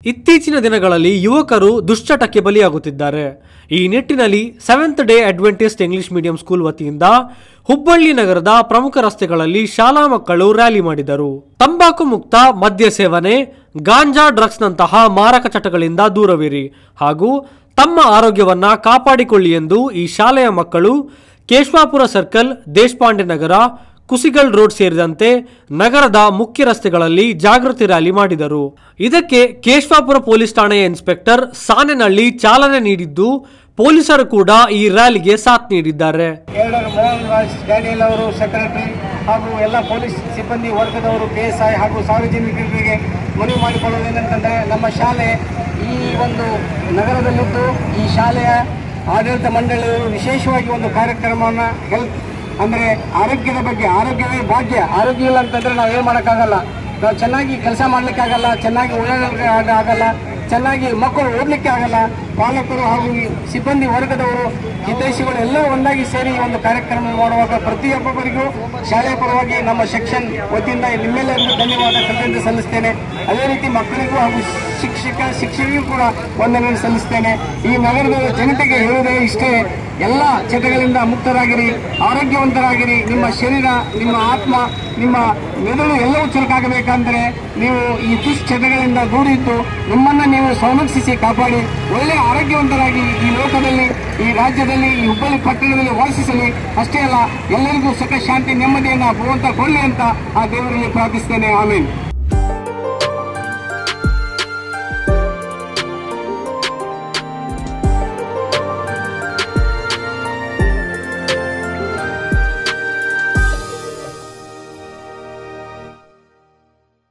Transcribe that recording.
ಇತ್ತೀಚಿನ ದಿನಗಳಲ್ಲಿ ಯುವಕರು ದುಶ್ಚಟಕ್ಕೆ ಬಲಿಯಾಗುತ್ತಿದ್ದಾರೆ ಈ ನಿಟ್ಟಿನಲ್ಲಿ seventh day adventist English medium school ವತಿಯಿಂದ ಹುಬ್ಬಳ್ಳಿ ನಗರದ ಪ್ರಮುಖ ರಸ್ತೆಗಳಲ್ಲಿ ಶಾಲಾ ಮಕ್ಕಳು ರ್ಯಾಲಿ ಮಾಡಿದರು ತಂಬಾಕು ಮುಕ್ತ ಮದ್ಯ ಸೇವನೆ ಗಾಂಜಾ ಡ್ರಗ್ಸ್ನಂತಹ ಮಾರಕ ಚಟಗಳಿಂದ ದೂರವಿರಿ ಹಾಗೂ ತಮ್ಮ ಆರೋಗ್ಯವನ್ನ ಕಾಪಾಡಿಕೊಳ್ಳಿ ಎಂದು ಈ ಶಾಲೆಯ ಮಕ್ಕಳು ಕೇಶವಾಪುರ ಸರ್ಕಲ್ ದೇಶಪಾಂಡೆ ನಗರ ಕುಸಿಗಲ್ ರೋಡ್ ಸೇರಿದಂತೆ ನಗರದ ಮುಖ್ಯ ರಸ್ತೆಗಳಲ್ಲಿ ಜಾಗೃತಿ ರ್ಯಾಲಿ ಮಾಡಿದರು ಇದಕ್ಕೆ ಕೇಶವಾಪುರ ಪೊಲೀಸ್ ಠಾಣೆಯ ಇನ್ಸ್ಪೆಕ್ಟರ್ ಸಾನೆನಹಳ್ಳಿ ಚಾಲನೆ ನೀಡಿದ್ದು ಪೊಲೀಸರು ಕೂಡ ಈ ರ್ಯಾಲಿಗೆ ಸಾಥ್ ನೀಡಿದ್ದಾರೆ ಎರಡರ ಮೋಹನ್ ರಾಜ್ ಡ್ಯಾನಿಯಲ್ ಅವರು ಸೆಕ್ರೆಟರಿ ಹಾಗೂ ಎಲ್ಲ ಪೊಲೀಸ್ ಸಿಬ್ಬಂದಿ ವರ್ಗದವರು ಪಿ ಎಸ್ ಐ ಹಾಗೂ ಸಾರ್ವಜನಿಕರಿಗೆ ಮನವಿ ಮಾಡಿಕೊಳ್ಳುವುದೇನೆಂತಂದರೆ ನಮ್ಮ ಶಾಲೆ ಈ ಒಂದು ನಗರದಲ್ಲಿದ್ದು ಈ ಶಾಲೆಯ ಆಡಳಿತ ಮಂಡಳಿಯವರು ವಿಶೇಷವಾಗಿ ಒಂದು ಕಾರ್ಯಕ್ರಮವನ್ನು ಹೆಲ್ತ್ ಅಂದರೆ ಆರೋಗ್ಯದ ಬಗ್ಗೆ ಆರೋಗ್ಯವೇ ಭಾಗ್ಯ ಆರೋಗ್ಯ ಇಲ್ಲ ಅಂತಂದರೆ ನಾವು ಏನು ಮಾಡೋಕ್ಕಾಗಲ್ಲ ನಾವು ಚೆನ್ನಾಗಿ ಕೆಲಸ ಮಾಡಲಿಕ್ಕಾಗಲ್ಲ ಚೆನ್ನಾಗಿ ಓಡಾಡಲಿಕ್ಕೆ ಆಗಲ್ಲ ಚೆನ್ನಾಗಿ ಮಕ್ಕಳು ಓದಲಿಕ್ಕೆ ಆಗಲ್ಲ ಪಾಲಕರು ಹಾಗೂ ಈ ಸಿಬ್ಬಂದಿ ವರ್ಗದವರು ಹಿತೈಷಿಗಳು ಎಲ್ಲ ಒಂದಾಗಿ ಸೇರಿ ಈ ಒಂದು ಕಾರ್ಯಕ್ರಮ ಮಾಡುವಾಗ ಪ್ರತಿಯೊಬ್ಬರಿಗೂ ಶಾಲೆಯ ಪರವಾಗಿ ನಮ್ಮ ಸೆಕ್ಷನ್ ವತಿಯಿಂದ ನಿಮ್ಮೆಲ್ಲರಿಗೂ ಧನ್ಯವಾದ ಕೃತಜ್ಞತೆ ಸಲ್ಲಿಸ್ತೇನೆ ಅದೇ ರೀತಿ ಮಕ್ಕಳಿಗೂ ಹಾಗೂ ಶಿಕ್ಷಕ ಶಿಕ್ಷಕಿಗೂ ಕೂಡ ವಂದನೆ ಸಲ್ಲಿಸ್ತೇನೆ ಈ ನಗರದ ಜನತೆಗೆ ಹೇಳುವುದೇ ಇಷ್ಟೇ ಎಲ್ಲ ಚಟಗಳಿಂದ ಮುಕ್ತರಾಗಿರಿ ಆರೋಗ್ಯವಂತರಾಗಿರಿ ನಿಮ್ಮ ಶರೀರ ನಿಮ್ಮ ಆತ್ಮ ನಿಮ್ಮ ಮೆದುಳು ಎಲ್ಲವೂ ಚುರುಕಾಗಬೇಕಂದ್ರೆ ನೀವು ಈ ದುಶ್ಚಟಗಳಿಂದ ದೂರಿದ್ದು ನಿಮ್ಮನ್ನು ನೀವು ಸಂರಕ್ಷಿಸಿ ಕಾಪಾಡಿ ಒಳ್ಳೆಯ ಆರೋಗ್ಯವಂತರಾಗಿ ಈ ಲೋಕದಲ್ಲಿ ಈ ರಾಜ್ಯದಲ್ಲಿ ಈ ಹುಬ್ಬಳ್ಳಿ ಪಟ್ಟಣದಲ್ಲಿ ವಾಸಿಸಲಿ ಅಷ್ಟೇ ಅಲ್ಲ ಎಲ್ಲರಿಗೂ ಸುಖ ಶಾಂತಿ ನೆಮ್ಮದಿಯನ್ನು ಭಗವಂತ ಕೊಡಲಿ ಅಂತ ಆ ದೇವರಲ್ಲಿ ಪ್ರಾರ್ಥಿಸ್ತೇನೆ ಆಮೇಲೆ